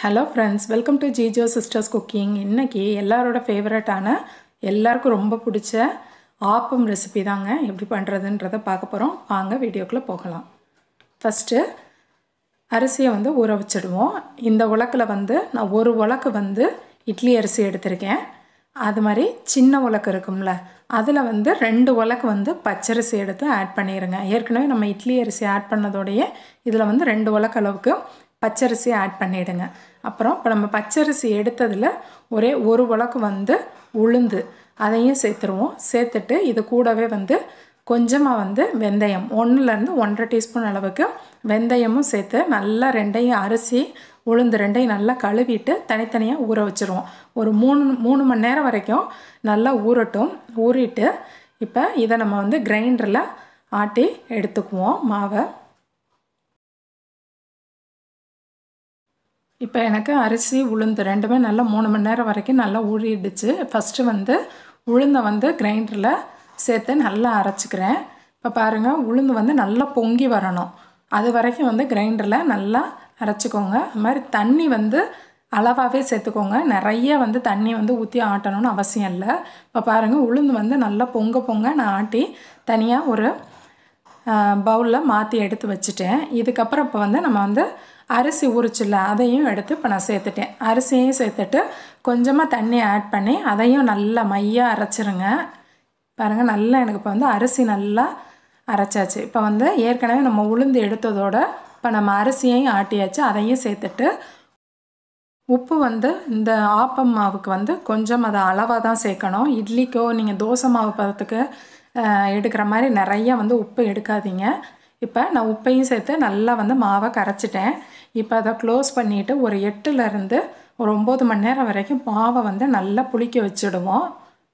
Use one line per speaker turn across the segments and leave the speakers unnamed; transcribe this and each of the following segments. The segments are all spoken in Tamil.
hello friends welcome to Jijo sisters cooking இன்றைக்கி எல்லாரோட ஃபேவரட்டான எல்லாருக்கும் ரொம்ப பிடிச்ச ஆப்பம் ரெசிபி தாங்க எப்படி பண்ணுறதுன்றதை பார்க்க போகிறோம் வாங்க வீடியோக்குள்ளே போகலாம் ஃபஸ்ட்டு அரிசியை வந்து ஊற வச்சிடுவோம் இந்த உலக்கில் வந்து நான் ஒரு உலக்கு வந்து இட்லி அரிசி எடுத்திருக்கேன் அது மாதிரி சின்ன உலக்கு இருக்கும்ல அதில் வந்து ரெண்டு உலக்கு வந்து பச்சரிசி எடுத்து ஆட் பண்ணிடுங்க ஏற்கனவே நம்ம இட்லி அரிசி ஆட் பண்ணதோடைய இதில் வந்து ரெண்டு உலக்கு அளவுக்கு பச்சரிசி ஆட் பண்ணிவிடுங்க அப்புறம் இப்போ நம்ம பச்சரிசி எடுத்ததில் ஒரே ஒரு உலக்கு வந்து உளுந்து அதையும் சேர்த்துருவோம் சேர்த்துட்டு இது கூடவே வந்து கொஞ்சமாக வந்து வெந்தயம் ஒன்றுலேருந்து ஒன்றரை டீஸ்பூன் அளவுக்கு வெந்தயமும் சேர்த்து நல்லா ரெண்டையும் அரிசி உளுந்து ரெண்டையும் நல்லா கழுவிட்டு தனித்தனியாக ஊற வச்சுருவோம் ஒரு மூணு மூணு மணி நேரம் வரைக்கும் நல்லா ஊறட்டும் ஊறிட்டு இப்போ இதை நம்ம வந்து கிரைண்டரில் ஆட்டி எடுத்துக்குவோம் மாவை இப்போ எனக்கு அரிசி உளுந்து ரெண்டுமே நல்லா மூணு மணி நேரம் வரைக்கும் நல்லா ஊறிடுச்சு ஃபஸ்ட்டு வந்து உளுந்தை வந்து கிரைண்டரில் சேர்த்து நல்லா அரைச்சிக்கிறேன் இப்போ பாருங்கள் உளுந்து வந்து நல்லா பொங்கி வரணும் அது வரைக்கும் வந்து கிரைண்டரில் நல்லா அரைச்சிக்கோங்க அது மாதிரி தண்ணி வந்து அளவாகவே சேர்த்துக்கோங்க நிறைய வந்து தண்ணி வந்து ஊற்றி ஆட்டணும்னு அவசியம் இல்லை இப்போ பாருங்கள் உளுந்து வந்து நல்லா பொங்க பொங்க நான் ஆட்டி தனியாக ஒரு பவுலில் மாற்றி எடுத்து வச்சுட்டேன் இதுக்கப்புறம் இப்போ வந்து நம்ம வந்து அரிசி உரிச்சில்ல அதையும் எடுத்து இப்போ நான் சேர்த்துட்டேன் அரிசியையும் சேர்த்துட்டு கொஞ்சமாக தண்ணி ஆட் பண்ணி அதையும் நல்லா மையாக அரைச்சிருங்க பாருங்கள் நல்லா எனக்கு இப்போ வந்து அரிசி நல்லா அரைச்சாச்சு இப்போ வந்து ஏற்கனவே நம்ம உளுந்து எடுத்ததோட இப்போ நம்ம அரிசியையும் ஆட்டியாச்சு அதையும் சேர்த்துட்டு உப்பு வந்து இந்த ஆப்பம் மாவுக்கு வந்து கொஞ்சம் அதை அளவாக தான் சேர்க்கணும் இட்லிக்கோ நீங்கள் தோசை மாவு பதத்துக்கு எடுக்கிற மாதிரி நிறைய வந்து உப்பு எடுக்காதீங்க இப்போ நான் உப்பையும் சேர்த்து நல்லா வந்து மாவை கரைச்சிட்டேன் இப்போ அதை க்ளோஸ் பண்ணிவிட்டு ஒரு எட்டுலேருந்து ஒரு ஒம்பது மணி நேரம் வரைக்கும் மாவை வந்து நல்லா புளிக்க வச்சுடுவோம்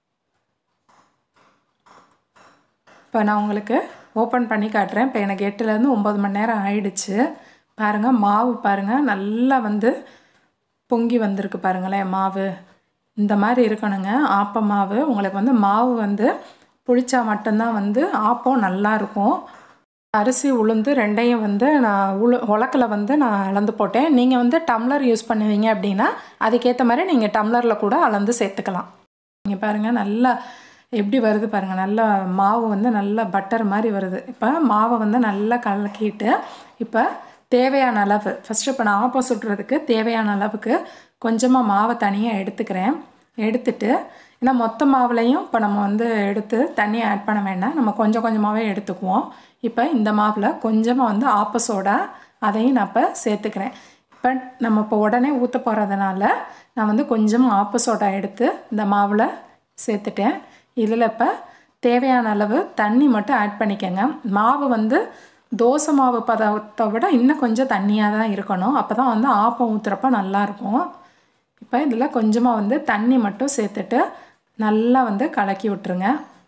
இப்போ நான் உங்களுக்கு ஓப்பன் பண்ணி காட்டுறேன் இப்போ எனக்கு எட்டுலேருந்து ஒம்பது மணி நேரம் ஆயிடுச்சு பாருங்கள் மாவு பாருங்கள் நல்லா வந்து பொங்கி வந்திருக்கு பாருங்களேன் மாவு இந்த மாதிரி இருக்கணுங்க ஆப்ப மாவு உங்களுக்கு வந்து மாவு வந்து புளிச்சா மட்டும்தான் வந்து ஆப்பம் நல்லாயிருக்கும் அரிசி உளுந்து ரெண்டையும் வந்து நான் உளு உலக்கில் வந்து நான் அளந்து போட்டேன் நீங்கள் வந்து டம்ளர் யூஸ் பண்ணுவீங்க அப்படின்னா அதுக்கேற்ற மாதிரி நீங்கள் டம்ளரில் கூட அளந்து சேர்த்துக்கலாம் நீங்கள் பாருங்கள் நல்லா எப்படி வருது பாருங்கள் நல்லா மாவு வந்து நல்லா பட்டர் மாதிரி வருது இப்போ மாவை வந்து நல்லா கலக்கிட்டு இப்போ தேவையான அளவு ஃபஸ்ட்டு இப்போ நான் ஆப்பம் சுட்டுறதுக்கு தேவையான அளவுக்கு கொஞ்சமாக மாவை தனியாக எடுத்துக்கிறேன் எடுத்துட்டு ஏன்னா மொத்த மாவுலையும் இப்போ நம்ம வந்து எடுத்து தண்ணியை ஆட் பண்ண வேண்டாம் நம்ம கொஞ்சம் கொஞ்சமாகவே எடுத்துக்குவோம் இப்போ இந்த மாவில் கொஞ்சமாக வந்து ஆப்ப சோடா அதையும் நான் இப்போ சேர்த்துக்கிறேன் இப்போ நம்ம இப்போ உடனே ஊற்ற போகிறதுனால நான் வந்து கொஞ்சமாக ஆப்ப சோடா எடுத்து இந்த மாவில் சேர்த்துட்டேன் இதில் இப்போ தேவையான அளவு தண்ணி மட்டும் ஆட் பண்ணிக்கோங்க மாவு வந்து தோசை மாவு பதத்தை விட இன்னும் கொஞ்சம் தண்ணியாக தான் இருக்கணும் அப்போ தான் வந்து ஆப்பம் ஊற்றுறப்ப நல்லாயிருக்கும் இப்போ இதில் கொஞ்சமாக வந்து தண்ணி மட்டும் சேர்த்துட்டு நல்லா வந்து கலக்கி விட்டுருங்க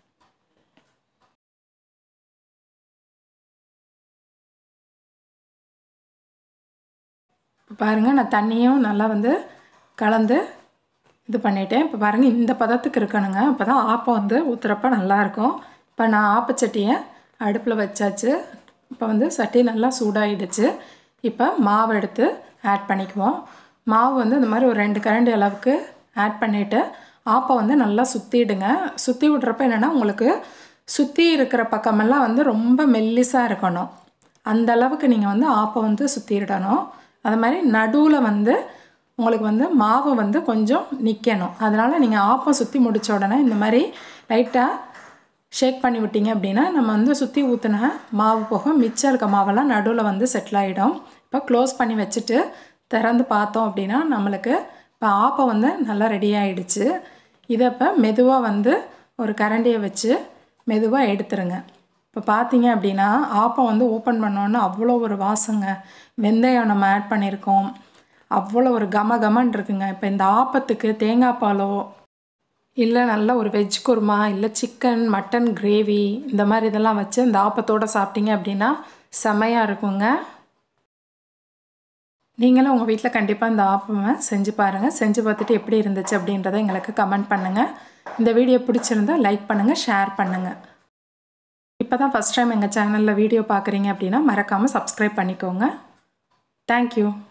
இப்போ பாருங்கள் நான் தண்ணியும் நல்லா வந்து கலந்து இது பண்ணிட்டேன் இப்போ பாருங்கள் இந்த பதத்துக்கு இருக்கணுங்க அப்போ தான் ஆப்பம் வந்து ஊற்றுறப்ப நல்லாயிருக்கும் இப்போ நான் ஆப்பச்சட்டியை அடுப்பில் வச்சாச்சு இப்போ வந்து சட்டி நல்லா சூடாகிடுச்சு இப்போ மாவு எடுத்து ஆட் பண்ணிக்குவோம் மாவு வந்து இந்த மாதிரி ஒரு ரெண்டு கரண்டி அளவுக்கு ஆட் பண்ணிவிட்டு ஆப்பை வந்து நல்லா சுற்றிடுங்க சுற்றி விட்றப்ப என்னென்னா உங்களுக்கு சுற்றி இருக்கிற பக்கமெல்லாம் வந்து ரொம்ப மெல்லிஸாக இருக்கணும் அந்த அளவுக்கு நீங்கள் வந்து ஆப்பை வந்து சுற்றிடணும் அது மாதிரி நடுவில் வந்து உங்களுக்கு வந்து மாவு வந்து கொஞ்சம் நிற்கணும் அதனால் நீங்கள் ஆப்பம் சுற்றி முடித்த உடனே இந்த மாதிரி லைட்டாக ஷேக் பண்ணி விட்டீங்க அப்படின்னா நம்ம வந்து சுற்றி ஊற்றின மாவு போக மிச்சம் இருக்க மாவெல்லாம் நடுவில் வந்து செட்டில் ஆகிடும் இப்போ க்ளோஸ் பண்ணி வச்சுட்டு திறந்து பார்த்தோம் அப்படின்னா நம்மளுக்கு இப்போ ஆப்பம் வந்து நல்லா ரெடி ஆகிடுச்சு இதை இப்போ மெதுவாக வந்து ஒரு கரண்டியை வச்சு மெதுவாக எடுத்துருங்க இப்போ பார்த்தீங்க அப்படின்னா ஆப்பம் வந்து ஓப்பன் பண்ணோன்னா அவ்வளோ ஒரு வாசங்க வெந்தயம் நம்ம ஆட் பண்ணியிருக்கோம் அவ்வளோ ஒரு கம கமன் இருக்குங்க இப்போ இந்த ஆப்பத்துக்கு தேங்காய் பாலோ இல்லை நல்ல ஒரு வெஜ் குருமா இல்லை சிக்கன் மட்டன் கிரேவி இந்த மாதிரி இதெல்லாம் வச்சு இந்த ஆப்பத்தோடு சாப்பிட்டீங்க அப்படின்னா செமையாக இருக்குங்க நீங்களும் உங்கள் வீட்டில் கண்டிப்பாக இந்த ஆப்பமை செஞ்சு பாருங்கள் செஞ்சு பார்த்துட்டு எப்படி இருந்துச்சு அப்படின்றத எங்களுக்கு கமெண்ட் பண்ணுங்கள் இந்த வீடியோ பிடிச்சிருந்தா லைக் பண்ணுங்கள் ஷேர் பண்ணுங்கள் இப்போ தான் ஃபஸ்ட் டைம் எங்கள் சேனலில் வீடியோ பார்க்குறீங்க அப்படின்னா மறக்காமல் சப்ஸ்கிரைப் பண்ணிக்கோங்க தேங்க்யூ